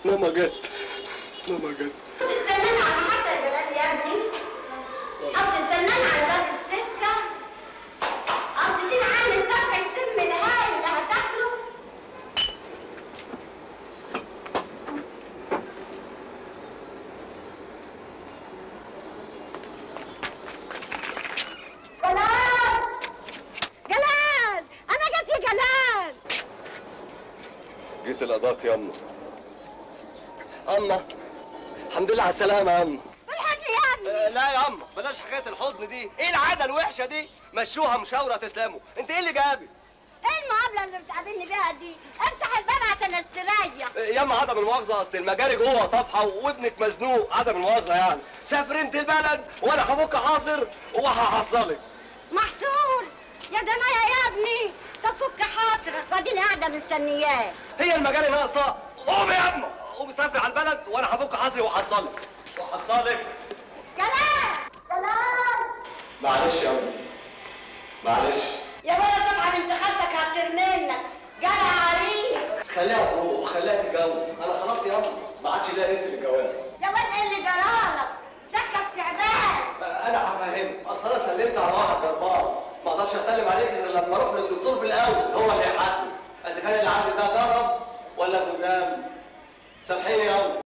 ماما جت ماما جت تستنانا على محطة يا جلال يا ابني أو تستنانا على باب السكة أو تشيل عني الطرح السم الهائل اللي هتاكله جلال جلال أنا جت يا جلال جيت الأداك يا أما أما الحمد لله على السلامة يا أما الحاج يا ابني لا يا أما بلاش حكاية الحضن دي إيه العادة الوحشة دي مشوها مشاورة تسلموا أنت إيه اللي جابك ايه المقابلة اللي بتقابلني بيها دي؟ افتح الباب عشان استريح ياما عدم المؤاخذة أصل المجاري جوه طافحة وابنك مزنوق عدم المؤاخذة يعني سافر أنت البلد وأنا هفك حاصر وهحصلك محصور يا دنيا يا ابني طب فك حاصرك واديني قاعدة مستنياه هي المجاري ناقصة قومي يا أما قومي سافري على البلد وأنا هفك حاصري وأحصلك وأحصلك جلال جلال معلش يا أما معلش يا ولا صبحة بنت خالتك هتطير منك جالها عريس خليها تروح خليها تتجوز انا خلاص يا ما عادش ليا نسي للجواز يا واد ايه اللي جرالك؟ شكك تعبان انا هفهمك اصل انا سلمت على واحد جربان ما اقدرش اسلم عليك غير لما اروح للدكتور في الاول هو اللي يحدد اذا كان اللي عندي ده جرب ولا مزام سامحيني يا